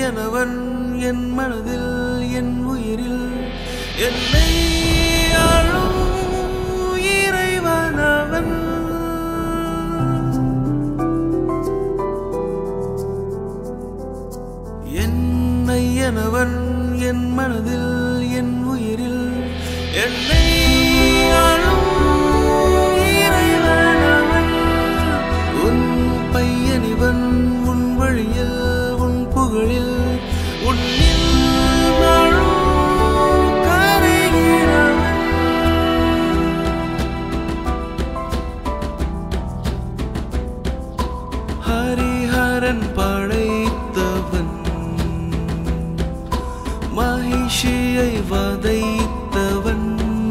என்னையனவன் என் மனதில் என் உயிரில் என்னை ஆளும் இறைவனவன் என்னையனவன் என் மனதில் என் உயிரில் என்னை ஆளும் இறைவனவன் உன் பையனிவன் உன் வழியில் உன் புகழில் உன்னில் வாழும் கரைகிறவன் ஹரிஹரன் படைத்தவன் மகிஷியை வதைத்தவன்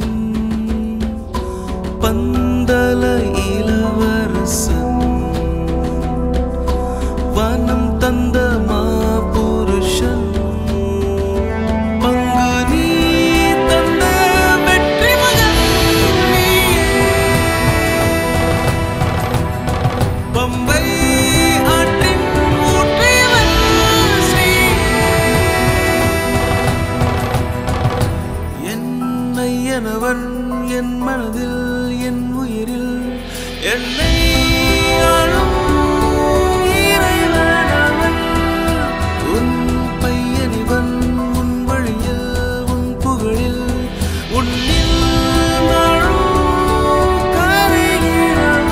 பந்தல இளவரசன் வனம் தந்த மாபுருஷன் பங்கு நீ தந்த வெற்றி மகன் நீயே. பம்பை ஆற்றின் ஊற்றியவன் ஸ்ரீ என்னையனவன் என் மனதில் என் உயிரில் என்னை ஆளும் இறைவனவன். உன் பையனிவன் உன் வழியில் உன் புகழில் உன்னில் வாழும் கரைகிறவன்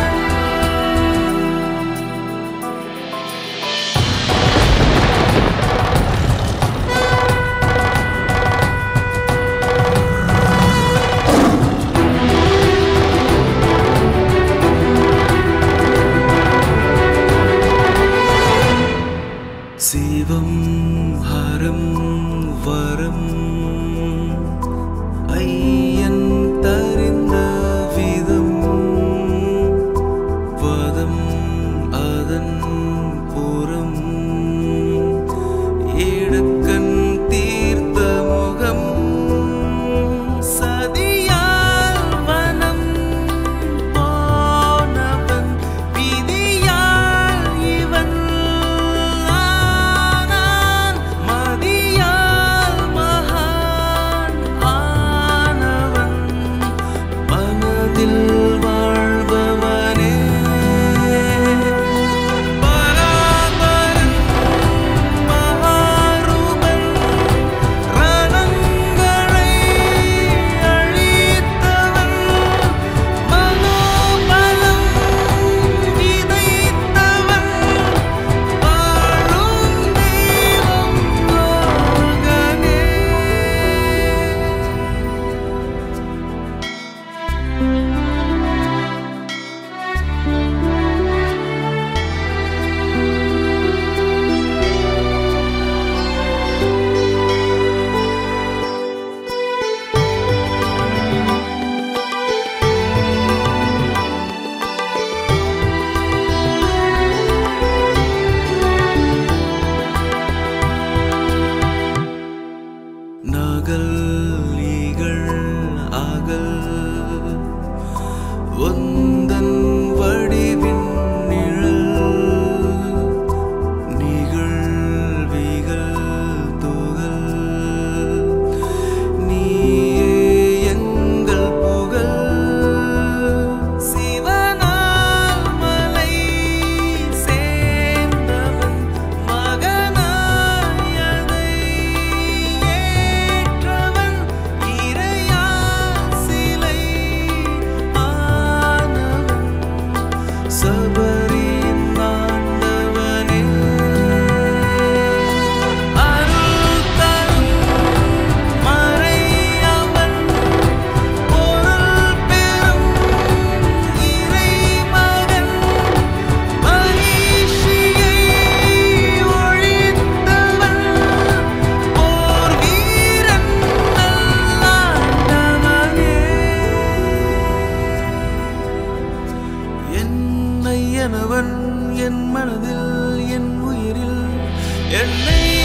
சிவம் ஹரம் வரம் ஐயன் தறிந்த விதம் வதம் அதன் புறம் ஏடுக்கண் தீர்த்த முகம் சதியால் வனம் போனவன் விதியால் இவன் ஆனான் மதியால் மகான் ஆனவன் மனதில் வாழ்பவனே பராபரன் மகாரூபன் ரணங்களை அழித்தவன் மனோபலம் விதைத்தவன் வாழும் தெய்வம் மகனே நகல் ஈகள் அகல் ஒந்தன் வடிவின் நிழல் நிகழ்விகள் துகள் நீயே எங்கள் புகழ் சிவனால் மலை சேர்ந்தவன் மகனாய் அதை ஏற்றவன் இறையா சிலை ஆனவன் சபரியின் ஆண்டவனே அருள் தரும் மறையவன் பொருள் பெறும் இறைமகன் மகிழ்ச்சியை ஒழித்தவன் போர் வீரன் நல்லாண்டவனே என்னையனவன் என் மனதில் என் உயிரில் என்னை